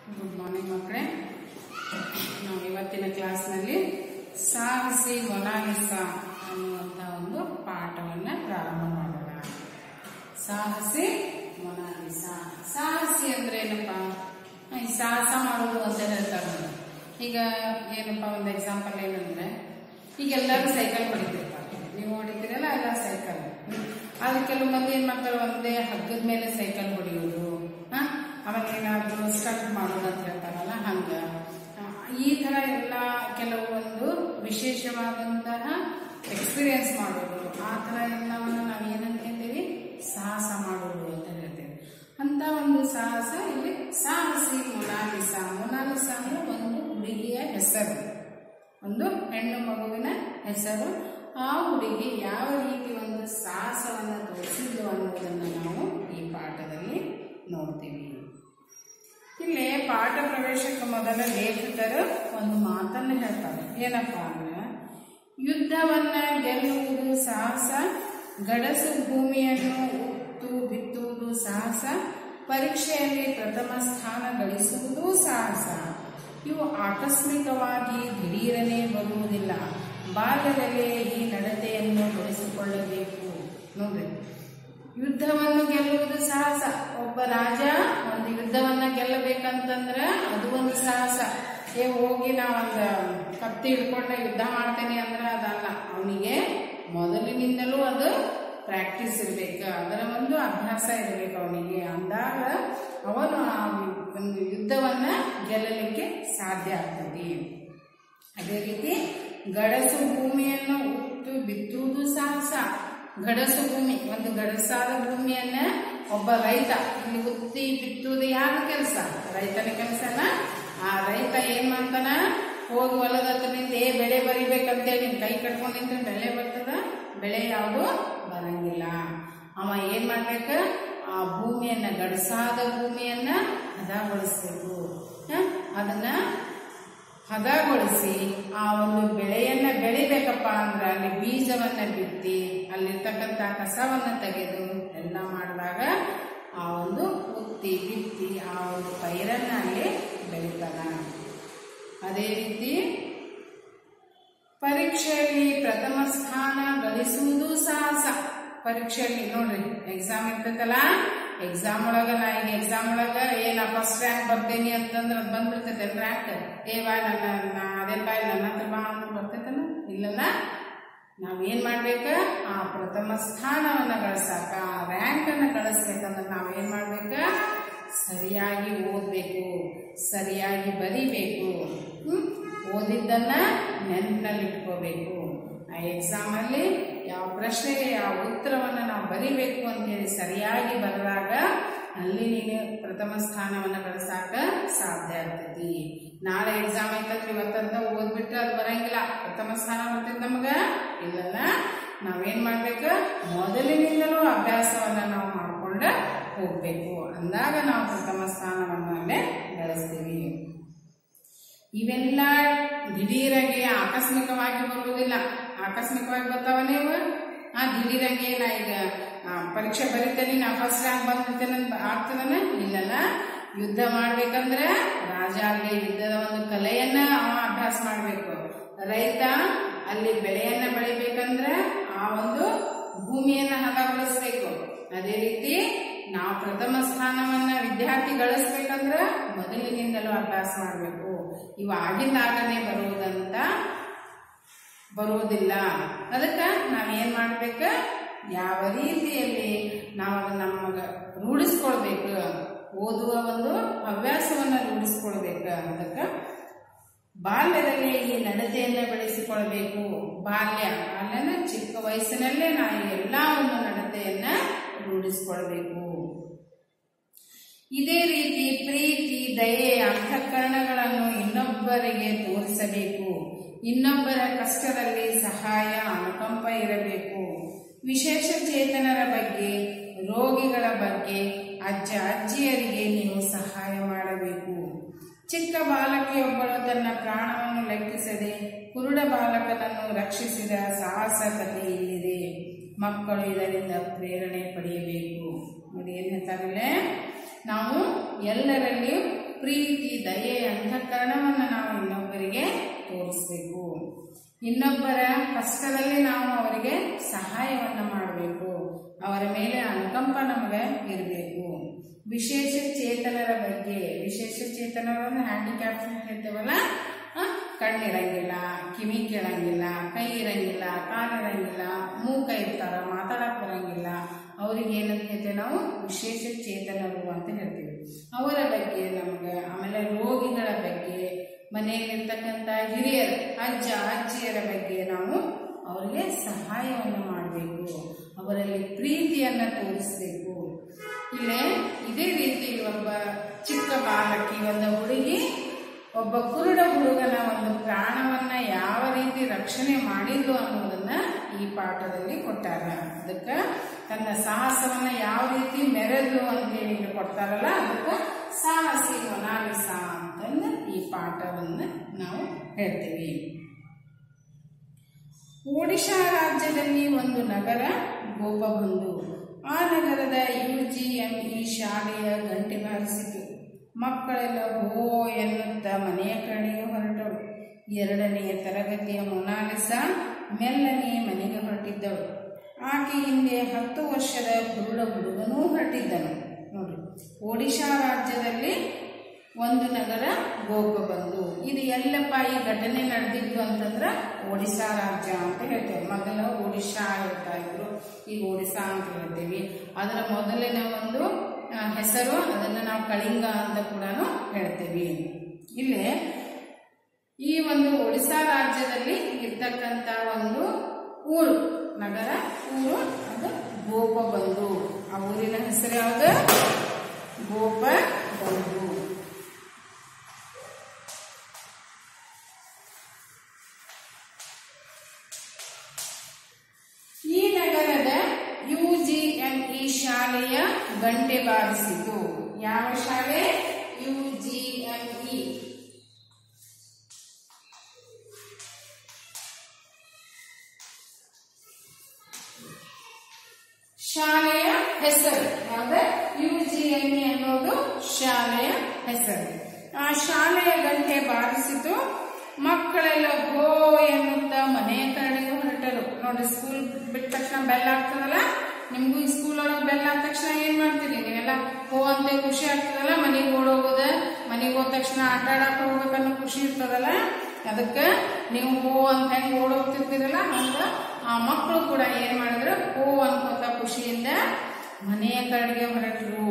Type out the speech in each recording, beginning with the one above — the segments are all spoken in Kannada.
ಗುಡ್ ಮಾರ್ನಿಂಗ್ ಮಕ್ಕಳೇ ನಾವು ಇವತ್ತಿನ ಕ್ಲಾಸ್ನಲ್ಲಿ ಸಾಹಸಿ ಮೊನಾಲಿಸ ಅನ್ನುವಂಥ ಒಂದು ಪಾಠವನ್ನು ಪ್ರಾರಂಭ ಮಾಡೋಣ ಸಾಹಸಿ ಮೊನಾಲಿಸ ಸಾಹಸಿ ಅಂದ್ರೆ ಏನಪ್ಪ ಈ ಸಾಹಸ ಮಾಡೋದು ಅಂತ ಹೇಳ್ತಾರೆ ನೋಡಿ. ಈಗ ಏನಪ್ಪ ಒಂದು ಎಕ್ಸಾಂಪಲ್ ಏನಂದ್ರೆ ಈಗ ಎಲ್ಲರೂ ಸೈಕಲ್ ಹೊಡಿತಿರ್ತಾರೆ ನೀವು ಹೊಡಿತೀರಲ್ಲ ಎಲ್ಲ ಸೈಕಲ್ ಆದ್ರೆ ಕೆಲವು ಮಂದಿ ಏನ್ ಮಾಡ್ತಾರೆ ಒಂದೇ ಹಗ್ಗದ ಮೇಲೆ ಸೈಕಲ್ ಹೊಡೆಯೋದು ಹಾ ಆಮೇಲೆ ಏನಾದ್ರು ಸ್ಟಂಟ್ ಮಾಡೋದು ಅಂತ ಹೇಳ್ತಾರಲ್ಲ ಹಂಗ ಆ, ಈ ತರ ಎಲ್ಲ ಕೆಲವೊಂದು ವಿಶೇಷವಾದಂತಹ ಎಕ್ಸ್ಪೀರಿಯನ್ಸ್ ಮಾಡೋದು ಆ ತರ ಎಲ್ಲವನ್ನು ನಾವು ಏನಂತ ಹೇಳ್ತೀವಿ ಸಾಹಸ ಮಾಡೋದು ಅಂತ ಹೇಳ್ತೇವೆ ಅಂತ ಒಂದು ಸಾಹಸ ಇಲ್ಲಿ ಸಾಹಸಿ ಮೊನಾಲಿಸ ಮೊನಾಲಿಸ ಅಂದ್ರೆ ಒಂದು ಹುಡುಗಿಯ ಹೆಸರು ಒಂದು ಹೆಣ್ಣು ಮಗುವಿನ ಹೆಸರು ಆ ಹುಡುಗಿ ಯಾವ ರೀತಿ ಒಂದು ಸಾಹಸವನ್ನು ತೋರಿಸಿದ್ಲು ಅನ್ನೋದನ್ನು ನಾವು ಈ ಪಾಠದಲ್ಲಿ ನೋಡ್ತೀವಿ ಇಲ್ಲಿ ಪಾಠ ಪ್ರವೇಶಕ್ಕೆ ಮೊದಲ ಲೇಖಕರು ಒಂದು ಮಾತನ್ನು ಹೇಳ್ತಾರೆ ಏನಪ್ಪಾ ಅಂದ್ರೆ ಯುದ್ಧವನ್ನ ಗೆಲ್ಲುವುದು ಸಾಹಸ ಗಡಸು ಭೂಮಿಯನ್ನು ಉತ್ತು ಬಿತ್ತುವುದು ಸಾಹಸ ಪರೀಕ್ಷೆಯಲ್ಲಿ ಪ್ರಥಮ ಸ್ಥಾನ ಗಳಿಸುವುದು ಸಾಹಸ ಇವು ಆಕಸ್ಮಿಕವಾಗಿ ದಿಢೀರನೆ ಬರುವುದಿಲ್ಲ ಬಾಲ್ಯದಲ್ಲೇ ಈ ನಡತೆಯನ್ನು ಬೆಳೆಸಿಕೊಳ್ಳಬೇಕು ನೋಡ್ರಿ ಯುದ್ಧವನ್ನು ಗೆಲ್ಲುವುದು ಸಾಹಸ ಒಬ್ಬ ರಾಜ ಒಂದು ಯುದ್ಧವನ್ನ ಗೆಲ್ಲಬೇಕಂತಂದ್ರ ಅದು ಒಂದು ಸಾಹಸ ಏ ಹೋಗಿ ನಾ ಒಂದು ಕತ್ತಿ ಹಿಡ್ಕೊಂಡ ಯುದ್ಧ ಮಾಡ್ತೇನೆ ಅಂದ್ರೆ ಅದಲ್ಲ ಅವನಿಗೆ ಮೊದಲಿನಿಂದಲೂ ಅದು ಪ್ರಾಕ್ಟೀಸ್ ಇರ್ಬೇಕು ಅದರ ಒಂದು ಅಭ್ಯಾಸ ಇರಬೇಕು ಅವನಿಗೆ ಅಂದಾಗ ಅವನು ಆ ಒಂದು ಯುದ್ಧವನ್ನ ಗೆಲ್ಲಲಿಕ್ಕೆ ಸಾಧ್ಯ ಆಗ್ತದೆ ಅದೇ ರೀತಿ ಗಡಸು ಭೂಮಿಯನ್ನು ಉತ್ತು ಬಿತ್ತುವುದು ಸಾಹಸ ಗಡಸು ಭೂಮಿ ಒಂದು ಗಡಸಾದ ಭೂಮಿಯನ್ನ ಒಬ್ಬ ರೈತ ಇಲ್ಲಿ ಉತ್ತಿ ಬಿತ್ತುವುದು ಯಾರ ಕೆಲಸ ರೈತನ ಕೆಲಸನ ಆ ರೈತ ಏನ್ ಮಾಡ್ತಾನ ಹೋಗಿ ಹೊಲದ ಹತ್ರ ನಿಂತು ಏ ಬೆಳೆ ಬರಿಬೇಕಂತೇಳಿ ನಿನ್ ಕೈ ಕಟ್ಕೊಂಡು ನಿಂತ್ರೆ ಬೆಳೆ ಬರ್ತದ ಬೆಳೆ ಯಾವುದು ಬರಂಗಿಲ್ಲ ಅವ ಏನ್ ಮಾಡ್ಬೇಕ ಆ ಭೂಮಿಯನ್ನ ಗಡಸಾದ ಭೂಮಿಯನ್ನ ಹದಗೊಳಿಸ್ಬೇಕು ಹ? ಅದನ್ನ ಹದಗೊಳಿಸಿ ಆ ಒಂದು ಬೆಳೆಯನ್ನ ಬೆಳಿಬೇಕಪ್ಪ ಅಂದ್ರೆ ಅಲ್ಲಿ ಬೀಜವನ್ನ ಬಿತ್ತಿ ಅಲ್ಲಿರ್ತಕ್ಕಂಥ ಕಸವನ್ನ ತೆಗೆದು ಎಲ್ಲ ಮಾಡಿದಾಗ ಆ ಒಂದು ಉತ್ತಿ ಬಿತ್ತಿ ಆ ಒಂದು ಪೈರನ್ನ ಅಲ್ಲಿ ಬೆಳಿತಾನ ಅದೇ ರೀತಿ ಪರೀಕ್ಷೆಯಲ್ಲಿ ಪ್ರಥಮ ಸ್ಥಾನ ಗಳಿಸುವುದು ಸಾಹಸ ಪರೀಕ್ಷೆಯಲ್ಲಿ ನೋಡ್ರಿ ಎಕ್ಸಾಮ್ ಇರ್ತೈತಲ್ಲ ಎಕ್ಸಾಮ್ ಒಳಗ ನಾ ಈಗ ಎಕ್ಸಾಮ್ ಒಳಗ ಏ ನಾ ಫಸ್ಟ್ ರ್ಯಾಂಕ್ ಬರ್ತೇನಿ ಅಂತಂದ್ರೆ ಅದು ಬಂದ್ಬಿಡ್ತೈತೆ ರ್ಯಾಂಕ್ ಏ ಬಾ ನನ್ನ ನಾ ಅದೇ ಬಾಯ್ ನನ್ನ ಹತ್ರ ಬಾ ಅಂತ ಬರ್ತೈತಲ್ಲ ಇಲ್ಲಲ್ಲ ನಾವ್ ಏನ್ ಮಾಡ್ಬೇಕ ಆ ಪ್ರಥಮ ಸ್ಥಾನವನ್ನ ಗಳಿಸಾಕ ಆ ರ್ಯಾಂಕ್ ಅನ್ನ ಗಳಿಸ್ಬೇಕಂದ್ರೆ ನಾವ್ ಏನ್ ಮಾಡ್ಬೇಕ ಸರಿಯಾಗಿ ಓದ್ಬೇಕು ಸರಿಯಾಗಿ ಬರಿಬೇಕು ಹ್ಮ್? ಓದಿದ್ದನ್ನ ನೆನಪಿನಲ್ಲಿ ಇಟ್ಕೋಬೇಕು ಆ ಎಕ್ಸಾಮ್ ಅಲ್ಲಿ ಯಾವ ಪ್ರಶ್ನೆಗೆ ಯಾವ ಉತ್ತರವನ್ನ ನಾವು ಬರಿಬೇಕು ಅಂತೇಳಿ ಸರಿಯಾಗಿ ಬರೆದಾಗ ಅಲ್ಲಿ ನೀನು ಪ್ರಥಮ ಸ್ಥಾನವನ್ನ ಗಳಿಸಾಕ ಸಾಧ್ಯ ಆಗ್ತೈತಿ ನಾಳೆ ಎಕ್ಸಾಮ್ ಐತಂದ್ರೆ ಇವತ್ತಂತ ಓದ್ಬಿಟ್ರೆ ಅದು ಬರಂಗಿಲ್ಲ ಪ್ರಥಮ ಸ್ಥಾನ ಬರ್ತೈತಿ ನಮಗ ಇಲ್ಲಲ್ಲ ನಾವೇನ್ ಮಾಡ್ಬೇಕು ಮೊದಲಿನಿಂದಲೂ ಅಭ್ಯಾಸವನ್ನ ನಾವು ಮಾಡ್ಕೊಂಡ ಹೋಗ್ಬೇಕು ಅಂದಾಗ ನಾವು ಪ್ರಥಮ ಸ್ಥಾನವನ್ನು ಅಲ್ಲೇ ಗಳಿಸ್ತೀವಿ ಇವೆಲ್ಲ ದಿಢೀರಾಗಿ ಆಕಸ್ಮಿಕವಾಗಿ ಬರುವುದಿಲ್ಲ ಆಕಸ್ಮಿಕವಾಗಿ ಬರ್ತಾವ ನೀವು ಆ ದಿಢೀರಾಗಿ ನಾ ಈಗ ಆ, ಪರೀಕ್ಷೆ ಬರೀತೇನೆ ನಾ ಫಸ್ಟ್ ರ್ಯಾಂಕ್ ಬಂದ್ಬಿಡ್ತೇನೆ ಅಂತ ಆಗ್ತದನ ಇಲ್ಲಲ್ಲ ಯುದ್ಧ ಮಾಡ್ಬೇಕಂದ್ರೆ ರಾಜ ಅಲ್ಲಿ ಯುದ್ಧದ ಒಂದು ಕಲೆಯನ್ನ ಅವ ಅಭ್ಯಾಸ ಮಾಡ್ಬೇಕು ರೈತ ಅಲ್ಲಿ ಬೆಳೆಯನ್ನ ಬೆಳಿಬೇಕಂದ್ರೆ ಆ ಒಂದು ಭೂಮಿಯನ್ನ ಹದಗೊಳಿಸ್ಬೇಕು ಅದೇ ರೀತಿ ನಾವು ಪ್ರಥಮ ಸ್ಥಾನವನ್ನ ವಿದ್ಯಾರ್ಥಿ ಗಳಿಸ್ಬೇಕಂದ್ರ ಮೊದಲಿನಿಂದಲೂ ಅಭ್ಯಾಸ ಮಾಡಬೇಕು ಇವು ಆಗಿಂದಾಗನೇ ಬರುವುದಂತ ಬರುವುದಿಲ್ಲ ಅದಕ್ಕೆ ನಾವೇನ್ ಮಾಡ್ಬೇಕ ಯಾವ ರೀತಿಯಲ್ಲಿ ನಾವು ಅದನ್ನ ನಮಗ ರೂಢಿಸ್ಕೊಳ್ಬೇಕು ಓದುವ ಒಂದು ಹವ್ಯಾಸವನ್ನ ರೂಢಿಸ್ಕೊಳ್ಬೇಕು ಅದಕ್ಕೆ ಬಾಲ್ಯದಲ್ಲಿ ಈ ನಡತೆಯನ್ನ ಬೆಳೆಸಿಕೊಳ್ಬೇಕು ಬಾಲ್ಯ ಬಾಲ್ಯನ ಚಿಕ್ಕ ವಯಸ್ಸಿನಲ್ಲೇ ನಾವು ಎಲ್ಲ ಒಂದು ನಡತೆಯನ್ನ ರೂಢಿಸ್ಕೊಳ್ಬೇಕು ಇದೇ ರೀತಿ ಪ್ರೀತಿ ದಯೆ ಅಂತಃಕರಣಗಳನ್ನು ಇನ್ನೊಬ್ಬರಿಗೆ ತೋರಿಸಬೇಕು ಇನ್ನೊಬ್ಬರ ಕಷ್ಟದಲ್ಲಿ ಸಹಾಯ ಅನುಕಂಪ ಇರಬೇಕು ವಿಶೇಷ ಚೇತನರ ಬಗ್ಗೆ ರೋಗಿಗಳ ಬಗ್ಗೆ ಅಜ್ಜ ಅಜ್ಜಿಯರಿಗೆ ನೀವು ಸಹಾಯ ಮಾಡಬೇಕು ಚಿಕ್ಕ ಬಾಲಕಿಯೊಬ್ಬಳು ತನ್ನ ಪ್ರಾಣವನ್ನು ಲೆಕ್ಕಿಸದೆ ಕುರುಡ ಬಾಲಕನನ್ನು ರಕ್ಷಿಸಿದ ಸಾಹಸ ಕಥೆ ಇಲ್ಲಿದೆ ಮಕ್ಕಳು ಇದರಿಂದ ಪ್ರೇರಣೆ ಪಡೆಯಬೇಕು ನೋಡಿ ಏನ್ ಹೇಳ್ತಾರಿಲ್ಲ ನಾವು ಎಲ್ಲರಲ್ಲಿಯೂ ಪ್ರೀತಿ ದಯೆ ಅಂತಃಕರಣವನ್ನು ನಾವು ಇನ್ನೊಬ್ಬರಿಗೆ ತೋರಿಸ್ಬೇಕು ಇನ್ನೊಬ್ಬರ ಕಷ್ಟದಲ್ಲಿ ನಾವು ಅವರಿಗೆ ಸಹಾಯವನ್ನು ಮಾಡಬೇಕು ಅವರ ಮೇಲೆ ಅನುಕಂಪ ನಮಗೆ ಇರಬೇಕು ವಿಶೇಷ ಚೇತನರ ಬಗ್ಗೆ ವಿಶೇಷ ಚೇತನರನ್ನು ಹ್ಯಾಂಡಿಕ್ಯಾಪ್ ಅಂತ ಹೇಳ್ತೇವಲ್ಲ ಆ, ಕಣ್ಣಿರಂಗಿಲ್ಲ ಕಿವಿ ಕೇಳಂಗಿಲ್ಲ ಕೈ ಇರಂಗಿಲ್ಲ ಕಾಲಿರಂಗಿಲ್ಲ ಮೂಕ ಇರ್ತಾರ ಮಾತಾಡಕ್ ಬರಂಗಿಲ್ಲ ಅವ್ರಿಗೆ ಏನಂತ ಹೇಳ್ತೇವೆ ನಾವು ವಿಶೇಷ ಚೇತನರು ಅಂತ ಹೇಳ್ತೀವಿ ಅವರ ಬಗ್ಗೆ ನಮಗೆ ಆಮೇಲೆ ರೋಗಿಗಳ ಬಗ್ಗೆ ಮನೆಯಲ್ಲಿರ್ತಕ್ಕಂಥ ಹಿರಿಯರು ಅಜ್ಜ ಅಜ್ಜಿಯರ ಬಗ್ಗೆ ನಾವು ಅವರಿಗೆ ಸಹಾಯವನ್ನು ಮಾಡಬೇಕು ಅವರಲ್ಲಿ ಪ್ರೀತಿಯನ್ನು ತೋರಿಸ್ಬೇಕು ಇಲ್ಲೇ ಇದೇ ರೀತಿ ಒಬ್ಬ ಚಿಕ್ಕ ಬಾಲಕಿ ಒಂದು ಹುಡುಗಿ ಒಬ್ಬ ಕುರುಡ ಹುಡುಗನ ಒಂದು ಪ್ರಾಣವನ್ನ ಯಾವ ರೀತಿ ರಕ್ಷಣೆ ಮಾಡಿದ್ಲು ಅನ್ನೋದನ್ನ ಈ ಪಾಠದಲ್ಲಿ ಕೊಟ್ಟಾರ ಅದಕ್ಕೆ ತನ್ನ ಸಾಹಸವನ್ನ ಯಾವ ರೀತಿ ಮೆರೆದ್ಲು ಅಂತೇಳಿ ಇಲ್ಲಿ ಕೊಡ್ತಾರಲ್ಲ ಅದಕ್ಕೆ ಸಾಹಸಿ ಮೊನಾಲಿಸ ಅಂತಂದು ಈ ಪಾಠವನ್ನ ನಾವು ಹೇಳ್ತೀವಿ ಒಡಿಶಾ ರಾಜ್ಯದಲ್ಲಿ ಒಂದು ನಗರ ಗೋಪಬಂಧು ಆ ನಗರದ ಯು ಜಿ ಎಂ ಇ ಶಾಲೆಯ ಗಂಟೆ ಬಾರಿಸಿತು ಮಕ್ಕಳೆಲ್ಲ ಹೋ ಎನ್ನುತ್ತಾ ಮನೆಯ ಕಡೆಗೆ ಹೊರಟಳು ಎರಡನೆಯ ತರಗತಿಯ ಮೊನಾಲಿಸ ಮೆಲ್ಲನೆ ಮನೆಗೆ ಹೊರಟಿದ್ದಳು ಆಕೆ ಹಿಂದೆ ಹತ್ತು ವರ್ಷದ ಕುರುಡ ಹುಡುಗನೂ ಹೊರಟಿದ್ದನು ನೋಡಿ ಒಡಿಶಾ ರಾಜ್ಯದಲ್ಲಿ ಒಂದು ನಗರ ಗೋಪಬಂಧು ಇದು ಎಲ್ಲಪ್ಪ ಈ ಘಟನೆ ನಡೆದಿದ್ದು ಅಂತಂದ್ರೆ ಒಡಿಶಾ ರಾಜ್ಯ ಅಂತ ಹೇಳ್ತೇವೆ ಮೊದಲ ಒಡಿಶಾ ಹೇಳ್ತಾ ಇದ್ರು ಈಗ ಒಡಿಶಾ ಅಂತ ಹೇಳ್ತೇವೆ ಅದರ ಮೊದಲಿನ ಒಂದು ಆ, ಹೆಸರು ಅದನ್ನು ನಾವು ಕಳಿಂಗ ಅಂತ ಕೂಡ ಹೇಳ್ತೇವೆ ಇಲ್ಲಿ ಈ ಒಂದು ಒಡಿಶಾ ರಾಜ್ಯದಲ್ಲಿ ಇರ್ತಕ್ಕಂಥ ಒಂದು ಊರು ನಗರ ಊರು ಅದು ಗೋಪಬಂಧು ಆ ಊರಿನ ಹೆಸರು ಯಾವುದು ಗೋಪಬಂಧು ಈ ನಗರದ ಯುಜಿಎಂಇ ಶಾಲೆಯ ಗಂಟೆ ಬಾರಿಸಿತು ಯಾವ ಶಾಲೆ ಯುಜಿಎಂಇ ಶಾಲೆಯ ಹೆಸರು ಯಾವ್ದು ಯುಜಿಎಂಇ ಅನ್ನೋದು ಶಾಲೆಯ ಹೆಸರು ಆ ಶಾಲೆಯ ಗಂಟೆ ಬಾರಿಸಿತು ಮಕ್ಕಳೆಲ್ಲ ಹೋ ಎನ್ನುತ್ತಾ ಮನೆಯ ಕಡೆಗೆ ಹೊರಟರು ನೋಡಿ ಸ್ಕೂಲ್ ಬಿಟ್ಟ ತಕ್ಷಣ ಬೆಲ್ಲ ಆಗ್ತದಲ್ಲ ನಿಮ್ಗೂ ಈ ಸ್ಕೂಲ್ ಒಳಗೆ ಬೆಲ್ಲ ಆದ ತಕ್ಷಣ ಏನ್ ಮಾಡ್ತೀರಿ ನೀವೆಲ್ಲ ಹೋ ಅಂತ ಖುಷಿ ಆಗ್ತದಲ್ಲ ಮನೆಗೆ ಓಡೋಗೋದ ಮನೆಗೆ ಹೋದ ತಕ್ಷಣ ಆಟ ಆಡಕ್ ಹೋಗ್ಬೇಕನ್ನೋ ಖುಷಿ ಇರ್ತದಲ್ಲ ಅದಕ್ಕೆ ನೀವು ಹೋ ಅಂತ ಹೆಂಗ್ ಓಡೋಗ್ತಿರ್ತೀರಲ್ಲ ಹಂಗ ಆ ಮಕ್ಕಳು ಕೂಡ ಏನ್ ಮಾಡಿದ್ರು ಹೋ ಅನ್ಕೋತ ಖುಷಿಯಿಂದ ಮನೆಯ ಕಡೆಗೆ ಹೊರಟರು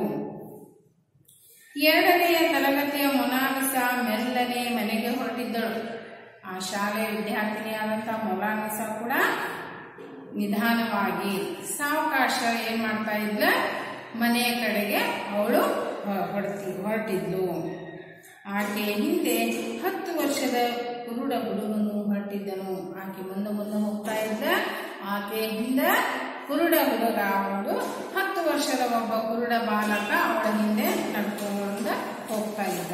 ಎರಡನೆಯ ತರಗತಿಯ ಮೊನಾಲಿಸ ಮೆಲ್ಲನೆ ಮನೆಗೆ ಹೊರಟಿದ್ದಳು ಆ ಶಾಲೆಯ ವಿದ್ಯಾರ್ಥಿನಿಯಾದಂತಹ ಮೊನಾಲಿಸ ಕೂಡ ನಿಧಾನವಾಗಿ ಸಾವಕಾಶ ಏನ್ ಮಾಡ್ತಾ ಇದ್ಲ ಮನೆಯ ಕಡೆಗೆ ಅವಳು ಹೊರಟಿ ಹೊರಟಿದ್ಲು ಆಕೆ ಹಿಂದೆ ಹತ್ತು ವರ್ಷದ ಕುರುಡ ಹುಡುಗನು ಹೊರಟಿದ್ದನು ಆಕೆ ಮುಂದೆ ಮುಂದೆ ಹೋಗ್ತಾ ಇದ್ದ ಆಕೆ ಹಿಂದೆ ಕುರುಡ ಹುಡುಗ ಅವಳು ಹತ್ತು ವರ್ಷದ ಒಬ್ಬ ಕುರುಡ ಬಾಲಕ ಅವಳ ಹಿಂದೆ ನಡ್ಕೊಂಡು ಹೋಗ್ತಾ ಇದ್ದ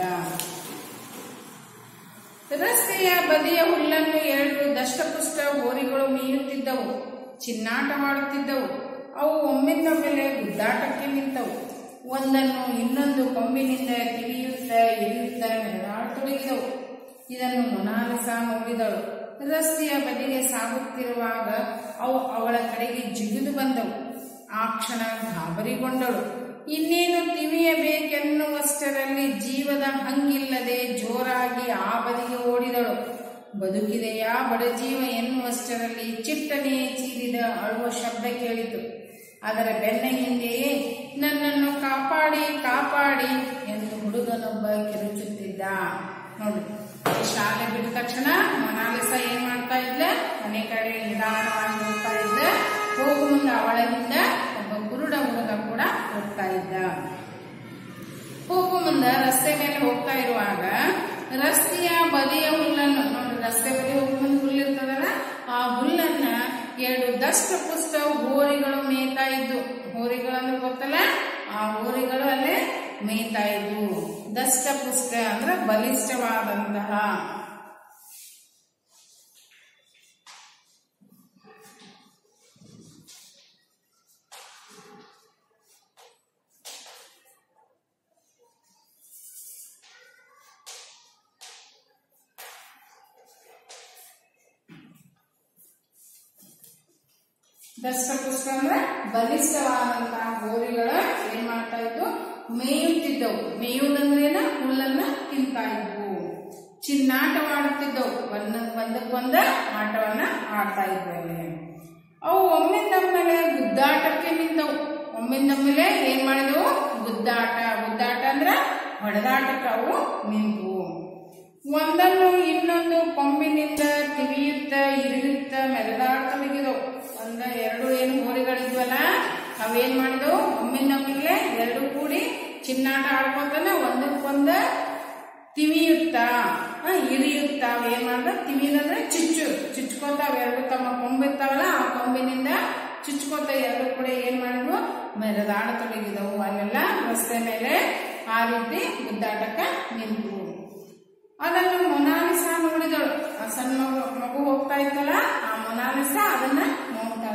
ರಸ್ತೆಯ ಬದಿಯ ಹುಲ್ಲನ್ನು ಎರಡು ದಷ್ಟಪುಷ್ಟ ಹೋರಿಗಳು ಮೇಯುತ್ತಿದ್ದವು ಚಿನ್ನಾಟವಾಡುತ್ತಿದ್ದವು ಅವು ಒಮ್ಮಿಂದೊಮ್ಮೆಲೆ ಗುದ್ದಾಟಕ್ಕೆ ನಿಂತವು ಒಂದನ್ನು ಇನ್ನೊಂದು ಕೊಂಬಿನಿಂದ ತಿಳಿಯುತ್ತ ಎಳೆಯುತ್ತ ಮೆರೆದಾಡತೊಡಗಿದವು ಇದನ್ನು ಮೊನಾಲಿಸ ನೋಡಿದಳು ರಸ್ತೆಯ ಬದಿಗೆ ಸಾಗುತ್ತಿರುವಾಗ ಅವು ಅವಳ ಕಡೆಗೆ ಜಿಗಿದು ಬಂದವು ಆ ಕ್ಷಣ ಗಾಬರಿಗೊಂಡಳು ಇನ್ನೇನು ತಿವಿಯಬೇಕೆನ್ನುವಷ್ಟರಲ್ಲಿ ಜೀವದ ಹಂಗಿಲ್ಲದೆ ಜೋರಾಗಿ ಆ ಬದಿಗೆ ಓಡಿದಳು ಬದುಕಿದೆಯಾ ಬಡಜೀವ ಎನ್ನುವಷ್ಟರಲ್ಲಿ ಚಿಟ್ಟನೆ ಚೀರಿದ ಅಳುವ ಶಬ್ದ ಕೇಳಿತು ಅದರ ಬೆನ್ನ ಹಿಂದೆಯೇ ನನ್ನನ್ನು ಕಾಪಾಡಿ ಕಾಪಾಡಿ ಎಂದು ಹುಡುಗನೊಬ್ಬ ಕಿರುಚುತ್ತಿದ್ದ ನೋಡಿ ಈ ಶಾಲೆ ಬಿಟ್ಟ ತಕ್ಷಣ ಮೊನಾಲಿಸ ಏನ್ ಮಾಡ್ತಾ ಇದ್ಲ ಮನೆ ಕಡೆ ನಿಧಾನವಾಗಿ ಹೋಗ್ತಾ ಇದ್ದ ಹೋಗು ಮುಂದೆ ಅವಳ ಹಿಂದ ಒಬ್ಬ ಕುರುಡ ಹುಡುಗ ಕೂಡ ಹೋಗ್ತಾ ಇದ್ದ ಹೋಗು ಮುಂದೆ ರಸ್ತೆ ಮೇಲೆ ಹೋಗ್ತಾ ಇರುವಾಗ ರಸ್ತೆಯ ಬದಿಯ ಹುಲ್ಲನ್ನು ನೋಡಿ ರಸ್ತೆ ಬದಿ ಹೋಗು ಮುಂದೆ ಹುಲ್ಲಿರ್ತದಲ್ಲ ಆ ಹುಲ್ಲನ್ನ ಎರಡು ದಷ್ಟ ಪುಷ್ಟ ಹೋರಿಗಳು ಮೇಯ್ತಾ ಇದ್ದು ಹೋರಿಗಳು ಅಂದ್ರೆ ಗೊತ್ತಲ್ಲ ಆ ಹೋರಿಗಳು ಅಲ್ಲೇ ಮೇಯ್ತಾ ಇದ್ವು ದಷ್ಟ ಪುಷ್ಟ ಅಂದ್ರೆ ಬಲಿಷ್ಠವಾದಂತಹ ದಷ್ಟಪುಷ್ಟ ಅಂದ್ರೆ ಬಲಿಷ್ಠವಾದಂತಹ ಹೋರಿಗಳು ಏನ್ ಮಾಡ್ತಾ ಇದ್ವು ಮೇಯುತ್ತಿದ್ದವು ಮೇಯುವುದಂದ್ರೇನ ಹುಲ್ಲನ್ನ ತಿಂತಾ ಇದ್ವು ಚಿನ್ನಾಟವಾಡುತ್ತಿದ್ದವು ಒಂದ ಒಂದಕ್ಕೊಂದ ಆಟವನ್ನ ಆಡ್ತಾ ಇದ್ವು ಅಲ್ಲಿ ಅವು ಒಮ್ಮಿಂದೊಮ್ಮೆಲೆ ಗುದ್ದಾಟಕ್ಕೆ ನಿಂತವು ಒಮ್ಮಿಂದೊಮ್ಮೆಲೆ ಏನ್ ಮಾಡಿದವು ಗುದ್ದಾಟ ಗುದ್ದಾಟ ಅಂದ್ರ ಹೊಡೆದಾಟಕ್ಕೆ ಅವು ನಿಂತವು ಒಂದನ್ನು ಇನ್ನೊಂದು ಕೊಂಬಿನಿಂದ ತಿವಿಯುತ್ತ ಇರಿಯುತ್ತ ಮೆರೆದಾಡತೊಡಗಿದವು ಒಂದ ಎರಡು ಏನು ಹೋರಿಗಳಿದ್ವಲ್ಲ ಅವೇನ್ ಮಾಡಿದವು ಒಮ್ಮಿಂದೊಮ್ಮೆಲೆ ಎರಡು ಕೂಡಿ ಚಿನ್ನಾಟ ಆಡ್ಕೊಂತಾನ ಒಂದಕ್ಕೊಂದ ತಿವಿಯುತ್ತ ಆ, ಇರಿಯುತ್ತ ಅವ್ ಏನ್ ಮಾಡ್ದ ತಿವಿನಂದ್ರೆ ಚುಚ್ಚು ಚುಚ್ಕೋತಾವ ಎರಡು ತಮ್ಮ ಕೊಂಬಿರ್ತಾವಲ್ಲ ಆ ಕೊಂಬಿನಿಂದ ಚುಚ್ಕೋತ ಎರಡು ಕೂಡ ಏನ್ ಮಾಡಿದ್ವು ಮೆರೆದಾಡತೊಡಗಿದವು ಅಲ್ಲೆಲ್ಲ ರಸ್ತೆ ಮೇಲೆ ಆ ರೀತಿ ಗುದ್ದಾಟಕ್ಕ ನಿಂತು ಅದನ್ನು ಮೊನಾಲಿಸ ನೋಡಿದಳು ಆ ಸಣ್ಣ ಮಗು ಮಗು ಹೋಗ್ತಾ ಇತ್ತಲ್ಲ ಆ ಮೊನಾಲಿಸ ಅದನ್ನ ನೋಡ್ತಾಳ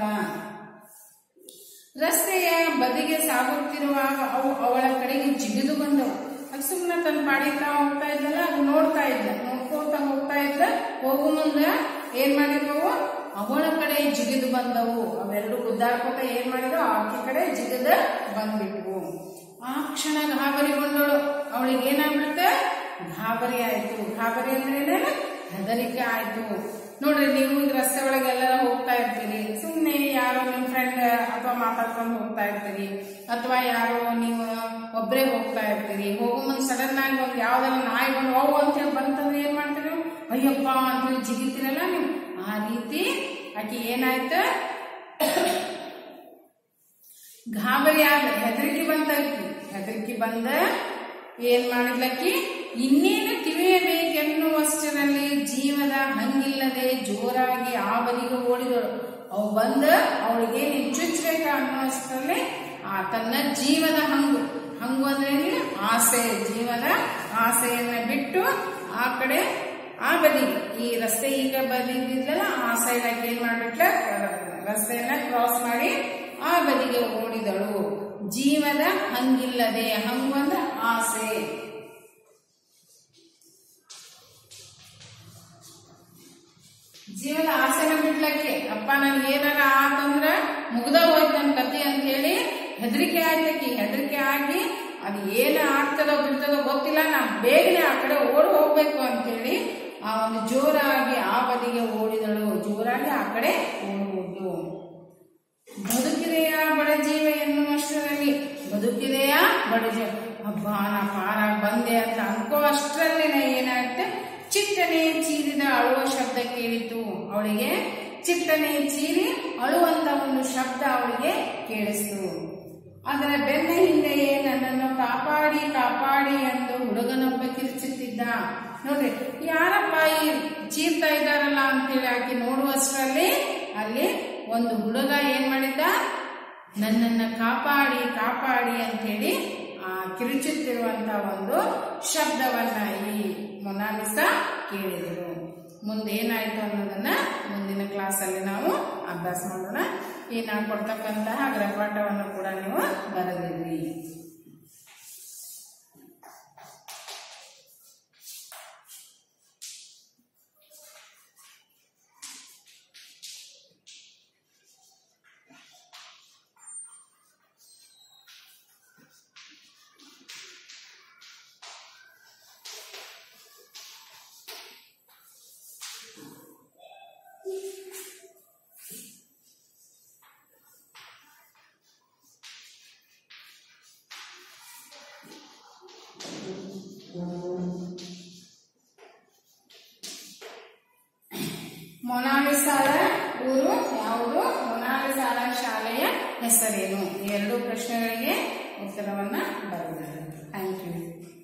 ರಸ್ತೆಯ ಬದಿಗೆ ಸಾಗುತ್ತಿರುವಾಗ ಅವು ಅವಳ ಕಡೆಗೆ ಜಿಗಿದು ಬಂದವು ಅದು ಸುಮ್ಮನೆ ತನ್ನ ಪಾಡಿತಾ ಹೋಗ್ತಾ ಇದ್ದಲ್ಲ ಅದು ನೋಡ್ತಾ ಇದ್ದ ನೋಡ್ಕೋತ ಹೋಗ್ತಾ ಇದ್ದ ಹೋಗು ಮುಂದ ಏನ್ ಮಾಡಿದ್ವು ಅವಳ ಕಡೆ ಜಿಗಿದು ಬಂದವು ಅವೆರಡು ಗುದ್ದಾಡ್ಕೋತ ಏನ್ ಮಾಡಿದ್ವು ಆಕೆ ಕಡೆ ಜಿಗಿದ ಬಂದ್ಬಿಟ್ವು ಆ ಕ್ಷಣ ಗಾಬರಿಗೊಂಡಳು ಅವಳಿಗೆ ಏನಾಗ್ಬಿಡುತ್ತೆ ಗಾಬರಿ ಆಯ್ತು ಗಾಬರಿ ಅಂದ್ರೆ ಏನೇನು ಹೆದರಿಕೆ ಆಯ್ತು ನೋಡ್ರಿ ನೀವು ಈಗ ರಸ್ತೆ ಒಳಗೆ ಎಲ್ಲರ ಹೋಗ್ತಾ ಇರ್ತೀರಿ ಸುಮ್ಮನೆ ಯಾರೋ ನಿಮ್ ಫ್ರೆಂಡ್ ಅಥವಾ ಮಾತಾಡ್ಕೊಂಡು ಹೋಗ್ತಾ ಇರ್ತೀರಿ ಅಥವಾ ಯಾರೋ ನೀವು ಒಬ್ಬರೇ ಹೋಗ್ತಾ ಇರ್ತೀರಿ ಹೋಗೋ ಮುಂದೆ ಸಡನ್ ಆಗಿ ಒಂದು ಯಾವ್ದಾರ ನಾಯಿ ಬಂದು ಅವು ಅಂತ ಹೇಳಿ ಬಂತಂದ್ರೆ ಏನ್ ಮಾಡ್ತೀರಿ ನೀವು? ಅಯ್ಯಪ್ಪ ಅಂತ ಹೇಳಿ ಜಿಗಿತೀರಲ್ಲ ನೀವು ಆ ರೀತಿ ಆಕೆ ಏನಾಯ್ತು ಗಾಬರಿ ಆದ ಹೆದರಿಕೆ ಬಂದೈತಿ ಹೆದರಿಕೆ ಬಂದ ಏನ್ ಮಾಡಿದ್ಲಕ್ಕಿ ಇನ್ನೇನು ತಿಳಿಯಬೇಕೆನ್ನುವಷ್ಟರಲ್ಲಿ ಜೀವದ ಹಂಗಿಲ್ಲದೆ ಜೋರಾಗಿ ಆ ಬದಿಗೆ ಓಡಿದಳು ಅವು ಬಂದ ಅವಳಿಗೆ ನೀನ್ ಚುಚ್ಚಬೇಕ ಅನ್ನುವಷ್ಟರಲ್ಲಿ ಆ ತನ್ನ ಜೀವದ ಹಂಗು ಹಂಗು ಅಂದ್ರೆ ಏನು? ಆಸೆ ಜೀವದ ಆಸೆಯನ್ನ ಬಿಟ್ಟು ಆ ಕಡೆ ಆ ಬದಿಗೆ ಈ ರಸ್ತೆ ಈಗ ಬದಿಗಿದ್ದಲ್ಲ ಆ ಸೈಡ್ ಆಗಿ ಏನ್ ಮಾಡ್ಬಿಟ್ಲ ರಸ್ತೆಯನ್ನ ಕ್ರಾಸ್ ಮಾಡಿ ಆ ಬದಿಗೆ ಓಡಿದಳು ಜೀವದ ಹಂಗಿಲ್ಲದೆ ಹಂಗು ಅಂದ್ರೆ ಆಸೆ ಜೀವದ ಆಸೆನ ಬಿಡ್ಲಕ್ಕೆ ಅಪ್ಪ ನನ್ಗೆ ಏನಾರ ಆತಂದ್ರ ಮುಗ್ದ ಹೋಯ್ತು ನನ್ನ ಕತೆ ಅಂತ ಹೇಳಿ ಹೆದರಿಕೆ ಆಯ್ತಕ್ಕಿ ಹೆದರಿಕೆ ಆಗಿ ಅದು ಏನ ಆಗ್ತದೋ ಬಿಡ್ತದೋ ಗೊತ್ತಿಲ್ಲ ನಾ ಬೇಗನೆ ಆ ಕಡೆ ಓಡಿ ಹೋಗ್ಬೇಕು ಅಂತ ಹೇಳಿ ಆ ಒಂದು ಜೋರಾಗಿ ಆ ಬದಿಗೆ ಓಡಿದಳು ಜೋರಾಗಿ ಆ ಕಡೆ ಓಡುವುದು ಬದುಕಿದೆಯಾ ಬಡಜೀವ ಎನ್ನುವಷ್ಟರಲ್ಲಿ ಬದುಕಿದೆಯಾ ಬಡಜೀವ ಹಬ್ಬ ನಾ ಪಾರ ಬಂದೆ ಅಂತ ಅನ್ಕೋ ಅಷ್ಟರಲ್ಲಿ ಏನಾಗುತ್ತೆ ಚಿಟ್ಟನೆ ಚೀರಿದ ಅಳುವ ಶಬ್ದ ಕೇಳಿತು ಅವಳಿಗೆ ಚಿಟ್ಟನೆ ಚೀರಿ ಅಳುವಂತ ಒಂದು ಶಬ್ದ ಅವಳಿಗೆ ಕೇಳಿಸ್ತು ಅದರ ಬೆನ್ನ ಹಿಂದೆಯೇ ನನ್ನನ್ನು ಕಾಪಾಡಿ ಕಾಪಾಡಿ ಎಂದು ಹುಡುಗನೊಬ್ಬ ಕಿರುಚುತ್ತಿದ್ದ ನೋಡ್ರಿ ಯಾರಪ್ಪ ಈ ಚೀರ್ತಾ ಇದ್ದಾರಲ್ಲ ಅಂತೇಳಿ ಆಕೆ ನೋಡುವಷ್ಟರಲ್ಲಿ ಅಲ್ಲಿ ಒಂದು ಹುಡುಗ ಏನ್ ಮಾಡಿದ್ದ ನನ್ನನ್ನ ಕಾಪಾಡಿ ಕಾಪಾಡಿ ಅಂತೇಳಿ ಆ ಕಿರುಚುತ್ತಿರುವಂತ ಒಂದು ಶಬ್ದವನ್ನ ಈ ಮೊನಾಲಿಸ ಕೇಳಿದರು ಮುಂದೆ ಏನಾಯ್ತು ಅನ್ನೋದನ್ನ ಮುಂದಿನ ಕ್ಲಾಸಲ್ಲಿ ನಾವು ಅಭ್ಯಾಸ ಮಾಡೋಣ ಈ ನಾನು ಕೊಡ್ತಕ್ಕಂತಹ ಗೃಹಪಾಠವನ್ನು ಕೂಡ ನೀವು ಬರೆದಿರಿ ಮೊನಾಲಿಸಾಳ ಊರು ಯಾವುದು ಮೊನಾಲಿಸಾಳ ಶಾಲೆಯ ಹೆಸರೇನು ಈ ಎರಡು ಪ್ರಶ್ನೆಗಳಿಗೆ ಉತ್ತರವನ್ನ ಬರೆದಿದ್ದಾರೆ ಥ್ಯಾಂಕ್ ಯು